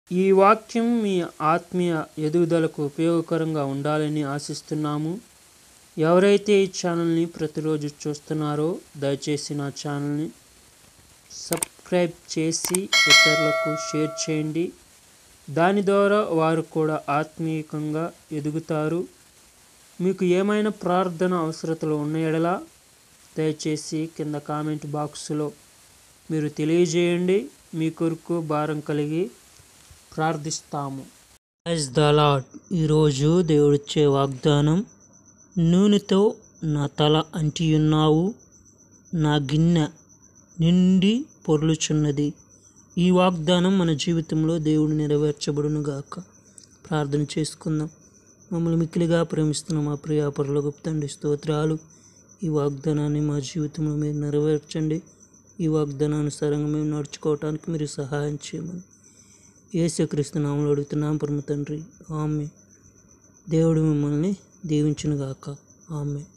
ఈ వాక్యం మీ ఆత్మీయ ఎదుగుదలకు ఉపయోగకరంగా ఉండాలని ఆశిస్తున్నాము ఎవరైతే ఈ ఛానల్ని ప్రతిరోజు చూస్తున్నారో దయచేసి నా ఛానల్ని సబ్స్క్రైబ్ చేసి ఇతరులకు షేర్ చేయండి దాని ద్వారా వారు కూడా ఆత్మీయంగా ఎదుగుతారు మీకు ఏమైనా ప్రార్థన అవసరతలు ఉన్న ఎడల దయచేసి కింద కామెంట్ బాక్స్లో మీరు తెలియజేయండి మీ కొరకు భారం కలిగి ప్రార్థిస్తాము ప్రైజ్ ద లాడ్ ఈరోజు దేవుడిచ్చే వాగ్దానం నూనెతో నా తల అంటియున్నావు నా గిన్నె నిండి పొర్లుచున్నది ఈ వాగ్దానం మన జీవితంలో దేవుడు నెరవేర్చబడును గాక ప్రార్థన చేసుకుందాం మమ్మల్ని మిక్కిలిగా ప్రేమిస్తున్న మా ప్రియ పరులకు తండ్రి స్తోత్రాలు ఈ వాగ్దానాన్ని మా జీవితంలో మీరు నెరవేర్చండి ఈ వాగ్దానానుసారంగా మేము నడుచుకోవటానికి మీరు సహాయం చేయమని యేసుక్రీస్తు నామంలో అడుగుతున్నాం పరమ తండ్రి ఆమె దేవుడు మిమ్మల్ని దీవించునుగాక ఆమె